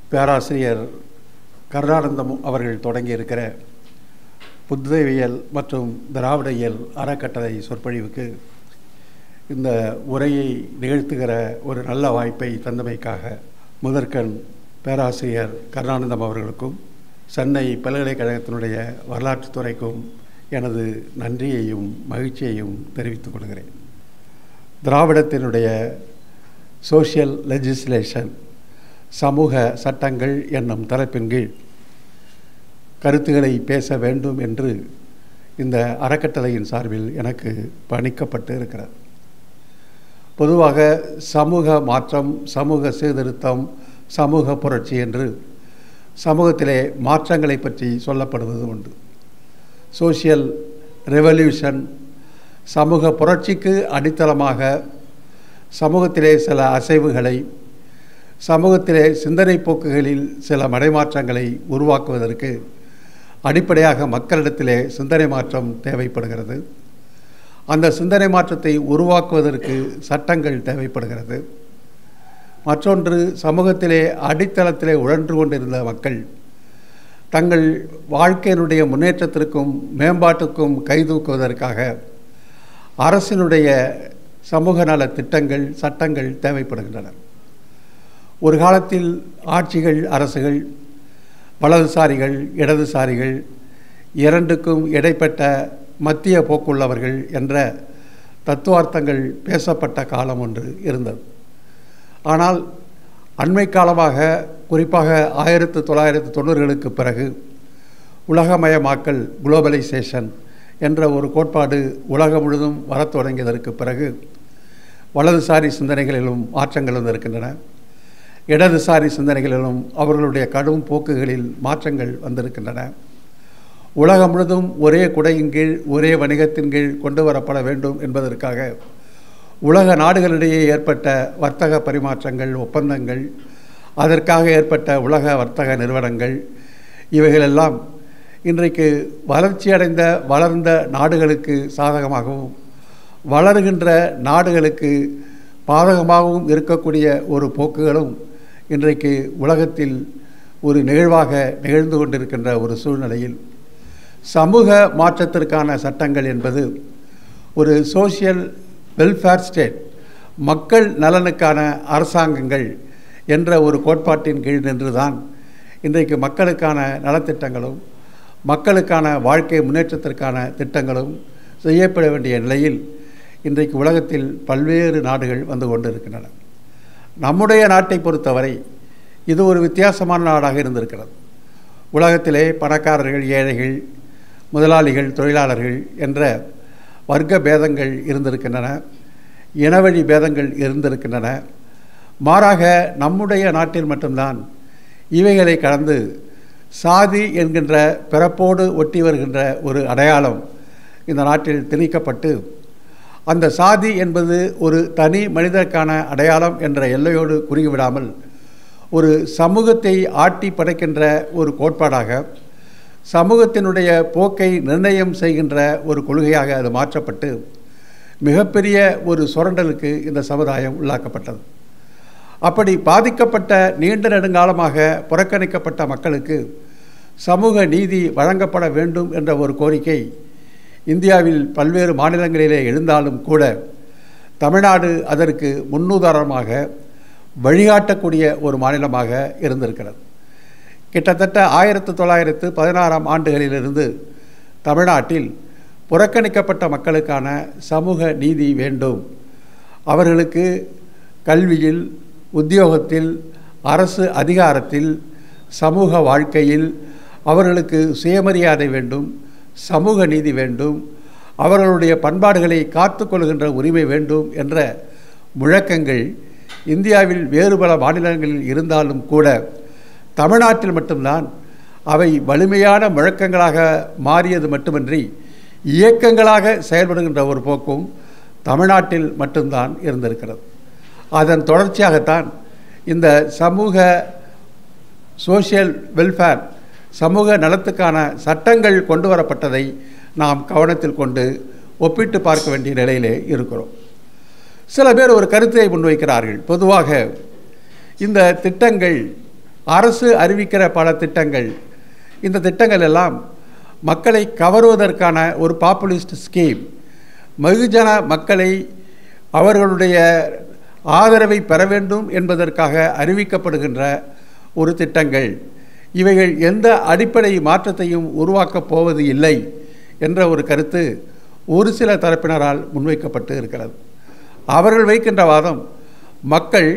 பேராசிரியர் கருணானந்தம் அவர்கள் தொடங்கியிருக்கிற புத்தவியல் மற்றும் திராவிடவியல் அறக்கட்டளை சொற்பொழிவுக்கு இந்த உரையை நிகழ்த்துகிற ஒரு நல்ல வாய்ப்பை தந்தமைக்காக முதற்கண் பேராசிரியர் கருணானந்தம் அவர்களுக்கும் சென்னை பல்கலைக்கழகத்தினுடைய வரலாற்றுத் துறைக்கும் எனது நன்றியையும் மகிழ்ச்சியையும் தெரிவித்துக் கொள்கிறேன் திராவிடத்தினுடைய சோஷியல் லெஜிஸ்லேஷன் சமூக சட்டங்கள் என்னும் தலைப்பின் கீழ் கருத்துக்களை பேச வேண்டும் என்று இந்த அறக்கட்டளையின் சார்பில் எனக்கு பணிக்கப்பட்டு இருக்கிறது பொதுவாக சமூக மாற்றம் சமூக சீர்திருத்தம் சமூக புரட்சி என்று சமூகத்திலே மாற்றங்களை பற்றி சொல்லப்படுவது உண்டு சோஷியல் ரெவல்யூஷன் சமூக புரட்சிக்கு அடித்தளமாக சமூகத்திலே சில அசைவுகளை சமூகத்திலே சிந்தனை போக்குகளில் சில மடைமாற்றங்களை உருவாக்குவதற்கு அடிப்படையாக மக்களிடத்திலே சிந்தனை மாற்றம் தேவைப்படுகிறது அந்த சிந்தனை மாற்றத்தை உருவாக்குவதற்கு சட்டங்கள் தேவைப்படுகிறது மற்றொன்று சமூகத்திலே அடித்தளத்திலே உழன்று கொண்டிருந்த மக்கள் தங்கள் வாழ்க்கையினுடைய முன்னேற்றத்திற்கும் மேம்பாட்டுக்கும் கைதூக்குவதற்காக அரசினுடைய சமூக நல திட்டங்கள் சட்டங்கள் தேவைப்படுகின்றன ஒரு காலத்தில் ஆட்சிகள் அரசுகள் வலதுசாரிகள் இடதுசாரிகள் இரண்டுக்கும் இடைப்பட்ட மத்திய போக்குள்ளவர்கள் என்ற தத்துவார்த்தங்கள் பேசப்பட்ட காலம் ஒன்று இருந்தது ஆனால் அண்மை காலமாக குறிப்பாக ஆயிரத்து தொள்ளாயிரத்து தொண்ணூறுகளுக்கு பிறகு உலகமயமாக்கல் குளோபலைசேஷன் என்ற ஒரு கோட்பாடு உலகம் முழுதும் வரத் தொடங்கியதற்கு பிறகு வலதுசாரி சிந்தனைகளிலும் மாற்றங்கள் வந்திருக்கின்றன இடதுசாரி சிந்தனைகளிலும் அவர்களுடைய கடும் போக்குகளில் மாற்றங்கள் வந்திருக்கின்றன உலகம் முழுதும் ஒரே குடையின் கீழ் ஒரே வணிகத்தின் கீழ் கொண்டு வரப்பட வேண்டும் என்பதற்காக உலக நாடுகளிடையே ஏற்பட்ட வர்த்தக பரிமாற்றங்கள் ஒப்பந்தங்கள் அதற்காக ஏற்பட்ட உலக வர்த்தக நிறுவனங்கள் இவைகளெல்லாம் இன்றைக்கு வளர்ச்சியடைந்த வளர்ந்த நாடுகளுக்கு சாதகமாகவும் வளர்கின்ற நாடுகளுக்கு பாதகமாகவும் இருக்கக்கூடிய ஒரு போக்குகளும் இன்றைக்கு உலகத்தில் ஒரு நிகழ்வாக நிகழ்ந்து கொண்டிருக்கின்ற ஒரு சூழ்நிலையில் சமூக மாற்றத்திற்கான சட்டங்கள் என்பது ஒரு சோசியல் வெல்ஃபேர் ஸ்டேட் மக்கள் நலனுக்கான அரசாங்கங்கள் என்ற ஒரு கோட்பாட்டின் கீழ் நின்றுதான் இன்றைக்கு மக்களுக்கான நலத்திட்டங்களும் மக்களுக்கான வாழ்க்கை முன்னேற்றத்திற்கான திட்டங்களும் செய்யப்பட வேண்டிய நிலையில் இன்றைக்கு உலகத்தில் பல்வேறு நாடுகள் வந்து கொண்டிருக்கின்றன நம்முடைய நாட்டை பொறுத்தவரை இது ஒரு வித்தியாசமான நாடாக இருந்திருக்கிறது உலகத்திலே பணக்காரர்கள் ஏழைகள் முதலாளிகள் தொழிலாளர்கள் என்ற வர்க்க பேதங்கள் இருந்திருக்கின்றன இனவழி பேதங்கள் இருந்திருக்கின்றன மாறாக நம்முடைய நாட்டில் மட்டும்தான் இவைகளை கடந்து சாதி என்கின்ற பிறப்போடு ஒட்டி வருகின்ற ஒரு அடையாளம் இந்த நாட்டில் திணிக்கப்பட்டு அந்த சாதி என்பது ஒரு தனி மனிதருக்கான அடையாளம் என்ற எல்லையோடு குறுகிவிடாமல் ஒரு சமூகத்தை ஆட்டி படைக்கின்ற ஒரு கோட்பாடாக சமூகத்தினுடைய போக்கை நிர்ணயம் செய்கின்ற ஒரு கொள்கையாக அது மாற்றப்பட்டு மிகப்பெரிய ஒரு சுரண்டலுக்கு இந்த சமுதாயம் உள்ளாக்கப்பட்டது அப்படி பாதிக்கப்பட்ட நீண்ட நெடுங்காலமாக புறக்கணிக்கப்பட்ட மக்களுக்கு சமூக நீதி வழங்கப்பட வேண்டும் என்ற ஒரு கோரிக்கை இந்தியாவில் பல்வேறு மாநிலங்களிலே எழுந்தாலும் கூட தமிழ்நாடு அதற்கு முன்னுதாரணமாக வழிகாட்டக்கூடிய ஒரு மாநிலமாக இருந்திருக்கிறது கிட்டத்தட்ட ஆயிரத்து தொள்ளாயிரத்து பதினாறாம் ஆண்டுகளிலிருந்து தமிழ்நாட்டில் புறக்கணிக்கப்பட்ட மக்களுக்கான சமூக நீதி வேண்டும் அவர்களுக்கு கல்வியில் உத்தியோகத்தில் அரசு அதிகாரத்தில் சமூக வாழ்க்கையில் அவர்களுக்கு சுயமரியாதை வேண்டும் சமூக நீதி வேண்டும் அவர்களுடைய பண்பாடுகளை காத்து கொள்கின்ற உரிமை வேண்டும் என்ற முழக்கங்கள் இந்தியாவில் வேறு பல மாநிலங்களில் இருந்தாலும் கூட தமிழ்நாட்டில் மட்டும்தான் அவை வலிமையான முழக்கங்களாக மாறியது மட்டுமின்றி இயக்கங்களாக செயல்படுகின்ற ஒரு போக்கும் தமிழ்நாட்டில் மட்டும்தான் இருந்திருக்கிறது அதன் தொடர்ச்சியாகத்தான் இந்த சமூக சோஷியல் வெல்ஃபேர் சமூக நலத்துக்கான சட்டங்கள் கொண்டு வரப்பட்டதை நாம் கவனத்தில் கொண்டு ஒப்பிட்டு பார்க்க வேண்டிய நிலையிலே இருக்கிறோம் சில பேர் ஒரு கருத்தை முன்வைக்கிறார்கள் பொதுவாக இந்த திட்டங்கள் அரசு அறிவிக்கிற பல திட்டங்கள் இந்த திட்டங்கள் எல்லாம் மக்களை கவருவதற்கான ஒரு பாப்புலிஸ்ட் ஸ்கீம் வெகுஜன மக்களை அவர்களுடைய ஆதரவை பெற வேண்டும் என்பதற்காக அறிவிக்கப்படுகின்ற ஒரு திட்டங்கள் இவைகள் எந்த அடிப்படை மாற்றத்தையும் உருவாக்கப் போவது இல்லை என்ற ஒரு கருத்து ஒரு சில தரப்பினரால் முன்வைக்கப்பட்டு இருக்கிறது அவர்கள் வைக்கின்ற வாதம் மக்கள்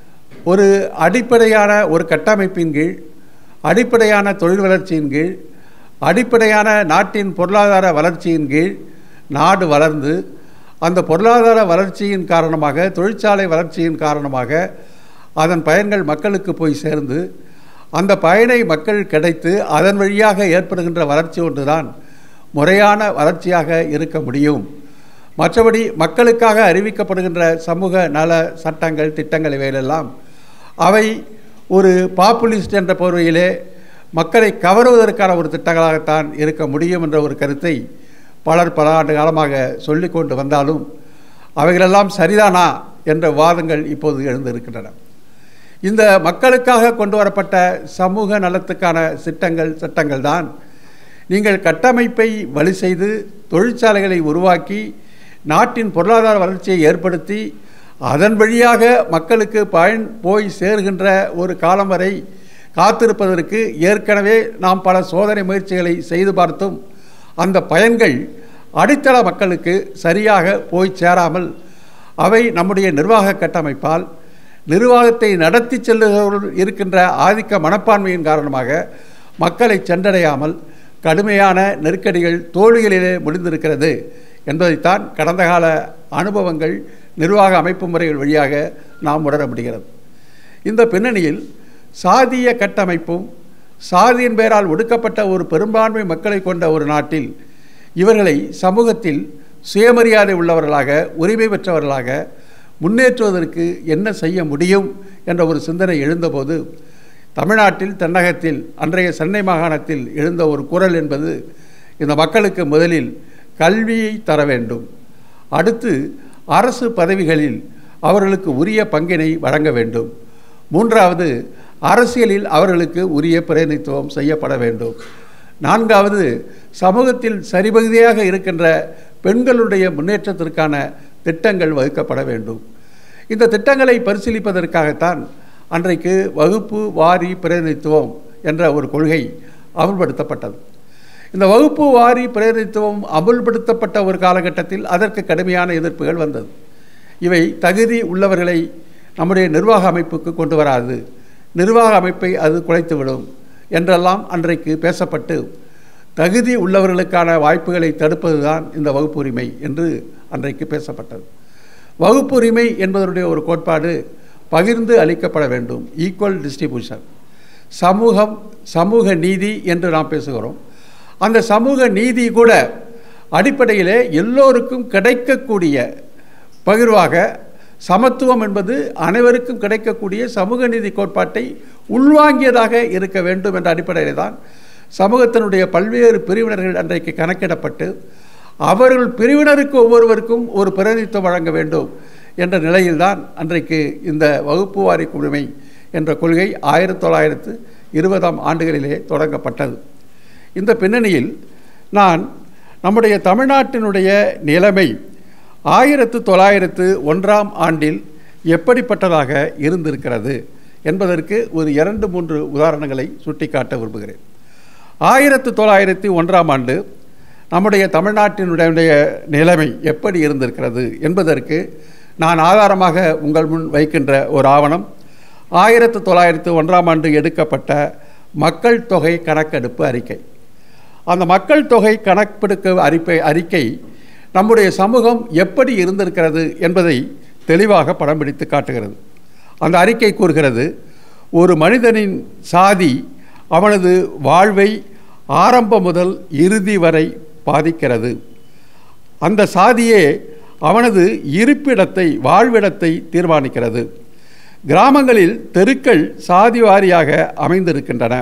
ஒரு அடிப்படையான ஒரு கட்டமைப்பின் கீழ் அடிப்படையான தொழில் வளர்ச்சியின் கீழ் அடிப்படையான நாட்டின் பொருளாதார வளர்ச்சியின் கீழ் நாடு வளர்ந்து அந்த பொருளாதார வளர்ச்சியின் காரணமாக தொழிற்சாலை வளர்ச்சியின் காரணமாக அதன் பயன்கள் மக்களுக்கு போய் சேர்ந்து அந்த பயனை மக்கள் கிடைத்து அதன் வழியாக ஏற்படுகின்ற வளர்ச்சி ஒன்றுதான் முறையான வளர்ச்சியாக இருக்க முடியும் மற்றபடி மக்களுக்காக அறிவிக்கப்படுகின்ற சமூக நல சட்டங்கள் திட்டங்கள் இவைகளெல்லாம் அவை ஒரு பாப்புலிஸ்ட் என்ற போர்வையிலே மக்களை கவருவதற்கான ஒரு திட்டங்களாகத்தான் இருக்க முடியும் என்ற ஒரு கருத்தை பலர் பல ஆண்டு காலமாக சொல்லிக் கொண்டு வந்தாலும் அவைகளெல்லாம் சரிதானா என்ற வாதங்கள் இப்போது எழுந்திருக்கின்றன இந்த மக்களுக்காக கொண்டு வரப்பட்ட சமூக நலத்துக்கான திட்டங்கள் சட்டங்கள் தான் நீங்கள் கட்டமைப்பை வழி செய்து தொழிற்சாலைகளை உருவாக்கி நாட்டின் பொருளாதார வளர்ச்சியை ஏற்படுத்தி அதன் வழியாக மக்களுக்கு பயன் போய் சேர்கின்ற ஒரு காலம் வரை காத்திருப்பதற்கு ஏற்கனவே நாம் பல சோதனை முயற்சிகளை செய்து பார்த்தும் அந்த பயன்கள் அடித்தள மக்களுக்கு சரியாக போய் சேராமல் அவை நம்முடைய நிர்வாக கட்டமைப்பால் நிர்வாகத்தை நடத்தி செல்லுகிறவர்கள் இருக்கின்ற ஆதிக்க மனப்பான்மையின் காரணமாக மக்களை சென்றடையாமல் கடுமையான நெருக்கடிகள் தோல்விகளிலே முடிந்திருக்கிறது என்பதைத்தான் கடந்த கால அனுபவங்கள் நிர்வாக அமைப்பு முறைகள் வழியாக நாம் உணர முடிகிறது இந்த பின்னணியில் சாதிய கட்டமைப்பும் சாதியின் பெயரால் ஒடுக்கப்பட்ட ஒரு பெரும்பான்மை மக்களை கொண்ட ஒரு நாட்டில் இவர்களை சமூகத்தில் சுயமரியாதை உள்ளவர்களாக உரிமை பெற்றவர்களாக முன்னேற்றுவதற்கு என்ன செய்ய முடியும் என்ற ஒரு சிந்தனை எழுந்தபோது தமிழ்நாட்டில் தென்னகத்தில் அன்றைய சென்னை மாகாணத்தில் எழுந்த ஒரு குரல் என்பது இந்த மக்களுக்கு முதலில் கல்வியை தர வேண்டும் அடுத்து அரசு பதவிகளில் அவர்களுக்கு உரிய பங்கினை வழங்க வேண்டும் மூன்றாவது அரசியலில் அவர்களுக்கு உரிய பிரதிநிதித்துவம் செய்யப்பட வேண்டும் நான்காவது சமூகத்தில் சரிபகுதியாக இருக்கின்ற பெண்களுடைய முன்னேற்றத்திற்கான திட்டங்கள் வகுக்கப்பட வேண்டும் இந்த திட்டங்களை பரிசீலிப்பதற்காகத்தான் அன்றைக்கு வகுப்பு வாரி பிரதிநிதித்துவம் என்ற ஒரு கொள்கை அமுல்படுத்தப்பட்டது இந்த வகுப்பு வாரி பிரதிநிதித்துவம் அமுல்படுத்தப்பட்ட ஒரு காலகட்டத்தில் அதற்கு கடுமையான எதிர்ப்புகள் வந்தது இவை தகுதி உள்ளவர்களை நம்முடைய நிர்வாக அமைப்புக்கு கொண்டு வராது நிர்வாக அமைப்பை அது குலைத்துவிடும் என்றெல்லாம் அன்றைக்கு பேசப்பட்டு தகுதி உள்ளவர்களுக்கான வாய்ப்புகளை தடுப்பதுதான் இந்த வகுப்புரிமை என்று அன்றைக்கு பேசப்பட்டது வகுப்புரிமை என்பதனுடைய ஒரு கோட்பாடு பகிர்ந்து அளிக்கப்பட வேண்டும் ஈக்குவல் டிஸ்ட்ரிபியூஷன் சமூகம் சமூக நீதி என்று நாம் பேசுகிறோம் அந்த சமூக நீதி கூட அடிப்படையிலே எல்லோருக்கும் கிடைக்கக்கூடிய பகிர்வாக சமத்துவம் என்பது அனைவருக்கும் கிடைக்கக்கூடிய சமூக நீதி கோட்பாட்டை உள்வாங்கியதாக இருக்க வேண்டும் என்ற அடிப்படையில் தான் சமூகத்தினுடைய பல்வேறு பிரிவினர்கள் அன்றைக்கு கணக்கிடப்பட்டு அவர்கள் பிரிவினருக்கு ஒவ்வொருவருக்கும் ஒரு பிரதிநிதித்துவம் வழங்க வேண்டும் என்ற நிலையில்தான் அன்றைக்கு இந்த வகுப்பு வாரி குழுமை என்ற கொள்கை ஆயிரத்தி தொள்ளாயிரத்து இருபதாம் ஆண்டுகளிலே தொடங்கப்பட்டது இந்த பின்னணியில் நான் நம்முடைய தமிழ்நாட்டினுடைய நிலைமை ஆயிரத்து தொள்ளாயிரத்து ஒன்றாம் ஆண்டில் எப்படிப்பட்டதாக இருந்திருக்கிறது என்பதற்கு ஒரு இரண்டு மூன்று உதாரணங்களை சுட்டிக்காட்ட விரும்புகிறேன் ஆயிரத்து தொள்ளாயிரத்தி ஒன்றாம் ஆண்டு நம்முடைய தமிழ்நாட்டினுடைய நிலைமை எப்படி இருந்திருக்கிறது என்பதற்கு நான் ஆதாரமாக உங்கள் முன் வைக்கின்ற ஒரு ஆவணம் ஆயிரத்து தொள்ளாயிரத்து ஒன்றாம் ஆண்டு எடுக்கப்பட்ட மக்கள் தொகை கணக்கெடுப்பு அறிக்கை அந்த மக்கள் தொகை கணக்கெடுக்க அறிக்கை அறிக்கை நம்முடைய சமூகம் எப்படி இருந்திருக்கிறது என்பதை தெளிவாக படம் பிடித்து காட்டுகிறது அந்த அறிக்கை கூறுகிறது ஒரு மனிதனின் சாதி அவனது வாழ்வை ஆரம்பம் முதல் இறுதி வரை பாதிக்கிறது அந்த சாதியே அவனது இருப்பிடத்தை வாழ்விடத்தை தீர்மானிக்கிறது கிராமங்களில் தெருக்கள் சாதி வாரியாக அமைந்திருக்கின்றன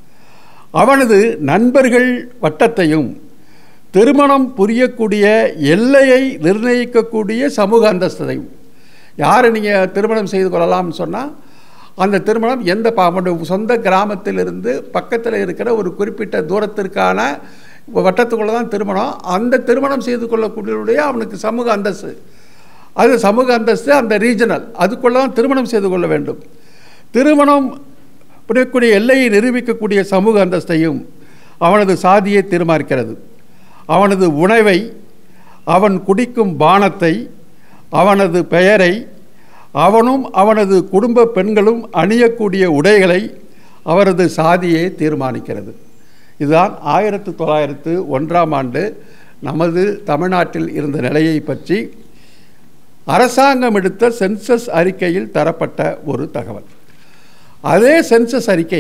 அவனது நண்பர்கள் வட்டத்தையும் திருமணம் புரியக்கூடிய எல்லையை நிர்ணயிக்கக்கூடிய சமூக அந்தஸ்தையும் யாரை நீங்கள் திருமணம் செய்து கொள்ளலாம்னு சொன்னால் அந்த திருமணம் எந்த பா- அவனுடைய சொந்த கிராமத்திலிருந்து பக்கத்தில் இருக்கிற ஒரு குறிப்பிட்ட தூரத்திற்கான வட்டத்துக்குள்ளே தான் திருமணம் அந்த திருமணம் செய்து கொள்ளக்கூடியவருடைய அவனுக்கு சமூக அந்தஸ்து அது சமூக அந்தஸ்து அந்த ரீஜனல் அதுக்குள்ளே தான் திருமணம் செய்து கொள்ள வேண்டும் திருமணம் புரியக்கூடிய எல்லையை நிரூபிக்கக்கூடிய சமூக அந்தஸ்தையும் அவனது சாதியை தீர்மானிக்கிறது அவனது உணவை அவன் குடிக்கும் பானத்தை அவனது பெயரை அவனும் அவனது குடும்ப பெண்களும் அணியக்கூடிய உடைகளை அவரது சாதியே தீர்மானிக்கிறது இதுதான் ஆயிரத்து தொள்ளாயிரத்து ஒன்றாம் ஆண்டு நமது தமிழ்நாட்டில் இருந்த நிலையை பற்றி அரசாங்கம் எடுத்த சென்சஸ் அறிக்கையில் தரப்பட்ட ஒரு தகவல் அதே சென்சஸ் அறிக்கை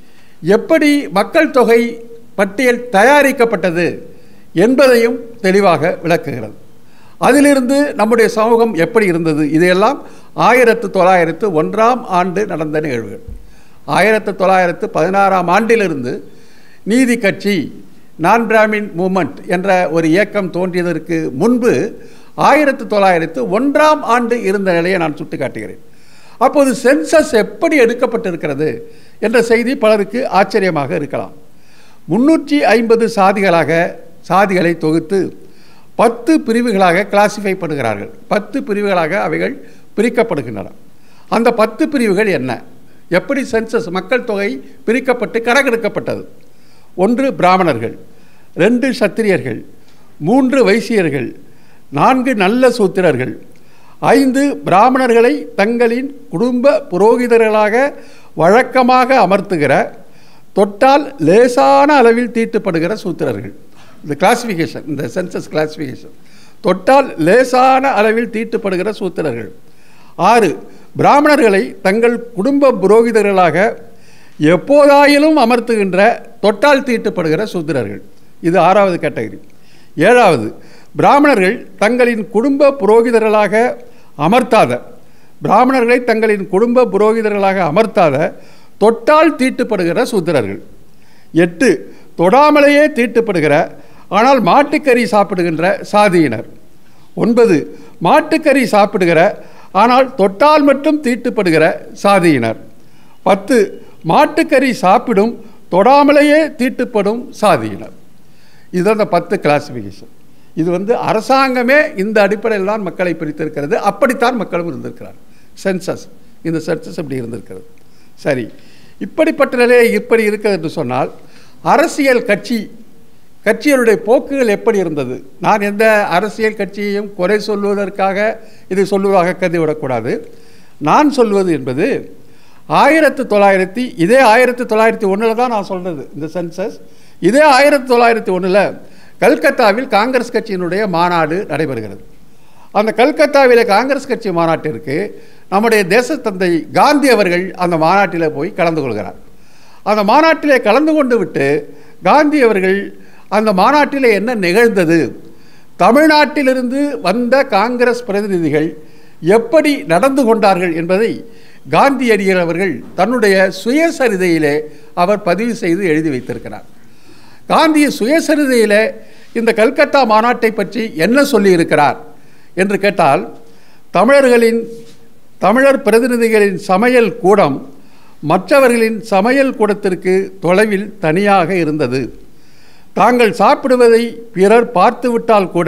எப்படி மக்கள் தொகை பட்டியல் தயாரிக்கப்பட்டது என்பதையும் தெளிவாக விளக்குகிறது அதிலிருந்து நம்முடைய சமூகம் எப்படி இருந்தது இதையெல்லாம் ஆயிரத்து தொள்ளாயிரத்து ஒன்றாம் ஆண்டு நடந்த நிகழ்வுகள் ஆயிரத்து தொள்ளாயிரத்து பதினாறாம் ஆண்டிலிருந்து நீதி கட்சி நான் பிராமின் மூமெண்ட் என்ற ஒரு இயக்கம் தோன்றியதற்கு முன்பு ஆயிரத்து தொள்ளாயிரத்து ஒன்றாம் ஆண்டு இருந்த நிலையை நான் சுட்டிக்காட்டுகிறேன் அப்போது சென்சஸ் எப்படி எடுக்கப்பட்டிருக்கிறது என்ற செய்தி பலருக்கு ஆச்சரியமாக இருக்கலாம் முன்னூற்றி ஐம்பது சாதிகளாக சாதிகளை தொகுத்து பத்து பிரிவுகளாக கிளாசிஃபை பண்ணுகிறார்கள் பத்து பிரிவுகளாக அவைகள் பிரிக்கப்படுகின்றன அந்த பத்து பிரிவுகள் என்ன எப்படி சென்சஸ் மக்கள் தொகை பிரிக்கப்பட்டு கணக்கெடுக்கப்பட்டது ஒன்று பிராமணர்கள் ரெண்டு சத்திரியர்கள் மூன்று வைசியர்கள் நான்கு நல்ல சூத்திரர்கள் ஐந்து பிராமணர்களை தங்களின் குடும்ப புரோகிதர்களாக வழக்கமாக அமர்த்துகிற தொட்டால் லேசான அளவில் தீட்டுப்படுகிற சூத்திரர்கள் இந்த கிளாசிஃபிகேஷன் இந்த சென்சஸ் கிளாசிஃபிகேஷன் தொட்டால் லேசான அளவில் தீட்டுப்படுகிற சூத்திரர்கள் ஆறு பிராமணர்களை தங்கள் குடும்ப புரோகிதர்களாக எப்போதாயிலும் அமர்த்துகின்ற தொட்டால் தீட்டுப்படுகிற சூத்திரர்கள் இது ஆறாவது கேட்டகரி ஏழாவது பிராமணர்கள் தங்களின் குடும்ப புரோகிதர்களாக அமர்த்தாத பிராமணர்களை தங்களின் குடும்ப புரோகிதர்களாக அமர்த்தாத தொட்டால் தீட்டுப்படுகிற சூத்திரர்கள் எட்டு தொடாமலேயே தீட்டுப்படுகிற ஆனால் மாட்டுக்கறி சாப்பிடுகின்ற சாதியினர் ஒன்பது மாட்டுக்கறி சாப்பிடுகிற ஆனால் தொட்டால் மட்டும் தீட்டுப்படுகிற சாதியினர் பத்து மாட்டுக்கறி சாப்பிடும் தொடாமலேயே தீட்டுப்படும் சாதியினர் இது அந்த பத்து கிளாசிஃபிகேஷன் இது வந்து அரசாங்கமே இந்த அடிப்படையில் தான் மக்களை பிரித்திருக்கிறது அப்படித்தான் மக்களும் இருந்திருக்கிறார் சென்சஸ் இந்த சென்சஸ் இப்படி இருந்திருக்கிறது சரி இப்படிப்பட்ட நிலையை இப்படி இருக்கிறது என்று சொன்னால் அரசியல் கட்சி கட்சிகளுடைய போக்குகள் எப்படி இருந்தது நான் எந்த அரசியல் கட்சியையும் குறை சொல்வதற்காக இது சொல்லுவதாக கருதிவிடக்கூடாது நான் சொல்வது என்பது ஆயிரத்து தொள்ளாயிரத்தி இதே ஆயிரத்தி தொள்ளாயிரத்தி ஒன்றில் தான் நான் சொல்கிறது இந்த சென்சஸ் இதே ஆயிரத்தி தொள்ளாயிரத்தி ஒன்றில் கல்கத்தாவில் காங்கிரஸ் கட்சியினுடைய மாநாடு நடைபெறுகிறது அந்த கல்கத்தாவில் காங்கிரஸ் கட்சி மாநாட்டிற்கு நம்முடைய தேசத்தந்தை காந்தி அவர்கள் அந்த மாநாட்டில் போய் கலந்து கொள்கிறார் அந்த மாநாட்டிலே கலந்து கொண்டு விட்டு காந்தி அவர்கள் அந்த மாநாட்டிலே என்ன நிகழ்ந்தது தமிழ்நாட்டிலிருந்து வந்த காங்கிரஸ் பிரதிநிதிகள் எப்படி நடந்து கொண்டார்கள் என்பதை காந்தியடிகள் அவர்கள் தன்னுடைய சுயசரிதையிலே அவர் பதிவு செய்து எழுதி வைத்திருக்கிறார் காந்திய சுயசரிதையில் இந்த கல்கத்தா மாநாட்டை பற்றி என்ன சொல்லியிருக்கிறார் என்று கேட்டால் தமிழர்களின் தமிழர் பிரதிநிதிகளின் சமையல் கூடம் மற்றவர்களின் சமையல் கூடத்திற்கு தொலைவில் தனியாக இருந்தது தாங்கள் சாப்பிடுவதை பிறர் பார்த்துவிட்டால் கூட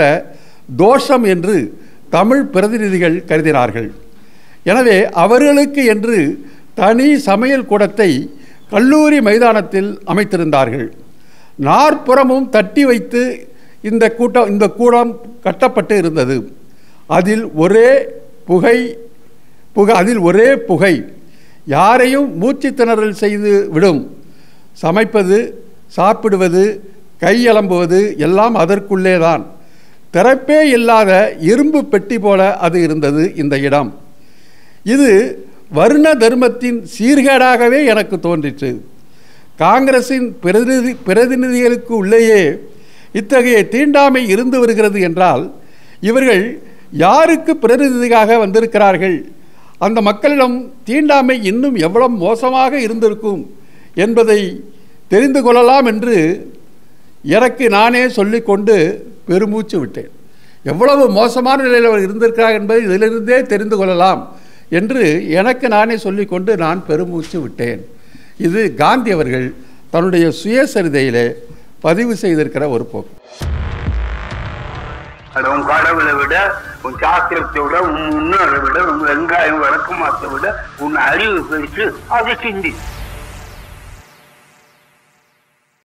தோஷம் என்று தமிழ் பிரதிநிதிகள் கருதினார்கள் எனவே அவர்களுக்கு என்று தனி சமையல் கூடத்தை கல்லூரி மைதானத்தில் அமைத்திருந்தார்கள் நாற்புறமும் தட்டி வைத்து இந்த கூட்டம் இந்த கூடம் கட்டப்பட்டு இருந்தது அதில் ஒரே புகை புகை அதில் ஒரே புகை யாரையும் மூச்சு திணறல் செய்து விடும் சமைப்பது சாப்பிடுவது கையலம்புவது எல்லாம் அதற்குள்ளே தான் திறப்பே இல்லாத இரும்பு பெட்டி போல அது இருந்தது இந்த இடம் இது வருண தர்மத்தின் சீர்கேடாகவே எனக்கு தோன்றிற்று காங்கிரசின் பிரதிநிதி பிரதிநிதிகளுக்கு உள்ளேயே இத்தகைய தீண்டாமை இருந்து வருகிறது என்றால் இவர்கள் யாருக்கு பிரதிநிதியாக வந்திருக்கிறார்கள் அந்த மக்களிடம் தீண்டாமை இன்னும் எவ்வளவு மோசமாக இருந்திருக்கும் என்பதை தெரிந்து கொள்ளலாம் என்று எனக்கு நானே சொல்லிக்கொண்டு பெருமூச்சு விட்டேன் எவ்வளவு மோசமான நிலையில் அவர் இருந்திருக்கிறார் என்பதை இதிலிருந்தே தெரிந்து கொள்ளலாம் என்று எனக்கு நானே சொல்லிக்கொண்டு நான் பெருமூச்சு விட்டேன் இது காந்தி அவர்கள் தன்னுடைய சுயசரிதையிலே பதிவு செய்திருக்கிற ஒரு போக்கு அது உன் கடவுளை விட உன் சாஸ்திரத்தை விட உன் முன்னோரை விட உன் வெங்காயம் விளக்கமாத்தை விட உன் அறிவு பெருசு அதை சிந்தி